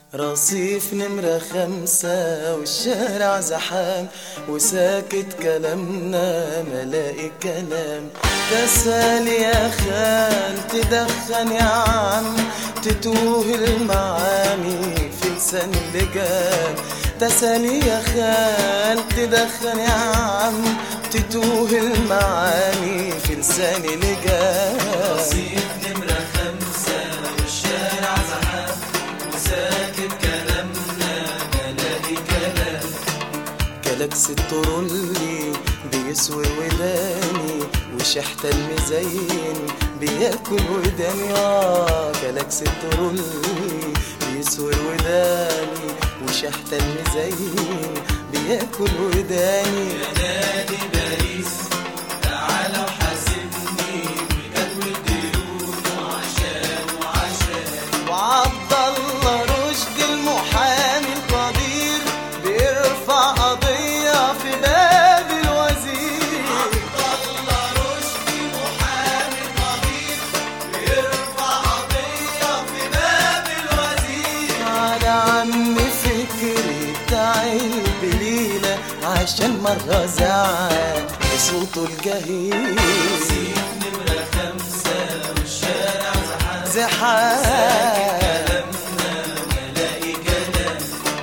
رصيف نمرة خمسة والشارع زحام وساكت كلامنا ملاقي كلام تسال يا خال تدخن يا عم تتوه المعاني في لسان اللجام تسال يا خال تدخن يا عم تتوه المعاني في لسان اللجام رصيف نمرة خمسة والشارع زحام وساكت كلامنا ملاقي كلام كلاكس الترولي بيسور وداني وشحت المزين بياكل وداني اه كلاكس الترولي بيسور وداني وشحت المزين بياكل وداني نادي باريس تعالى وحاسبني بجدول الديون وعشان وعشان وعبد الله رشدي المحامي القدير بيرفع قضية في باب الوزير الله رشدي محامي قدير بيرفع قضية في باب الوزير على عم فكري بتاع البليلة عشان مرة زعل بصوته الجهيل رصيف نمرة خمسة والشارع زحام زحام كلامنا ملاقي كلام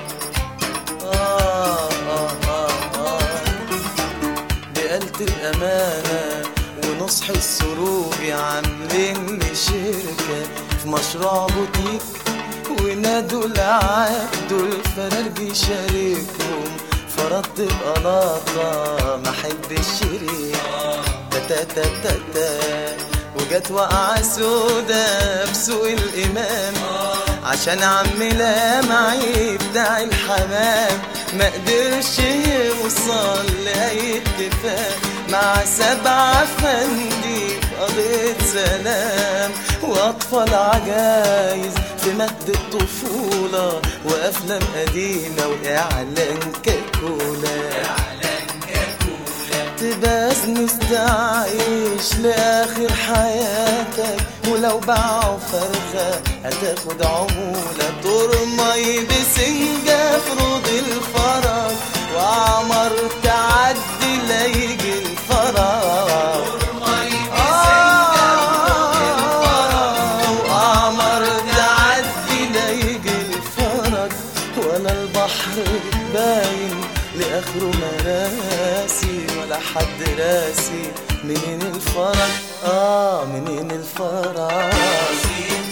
آه آه آه آه بقلت الأمانة ونصح السروج عاملين شركة في مشروع بوتيك ونادوا العبد الفرارجي شاركهم فرضت بقلاطة ما احب الشريك تا تا تا تا وجت وقعة سودا بسوق الإمام عشان عم لامعي بتاع الحمام ما قدرش يوصل لأي اتفاق مع سبعة فندي في قضية سلام وأطفال عجايز في مهد الطفولة وأفلام قديمة وإعلان كاكولا تباس نستعيش لآخر حياتك ولو باعوا فرخة هتاخد عمولة ترمي بسنجة في روض الفرج وعمر تعدي لا يجي الفرج آه، وعمر تعدي لا يجي الفرج ولا البحر باين لآخره مراسي ولا حد راسي منين الفرج اه منين الفرج رصيف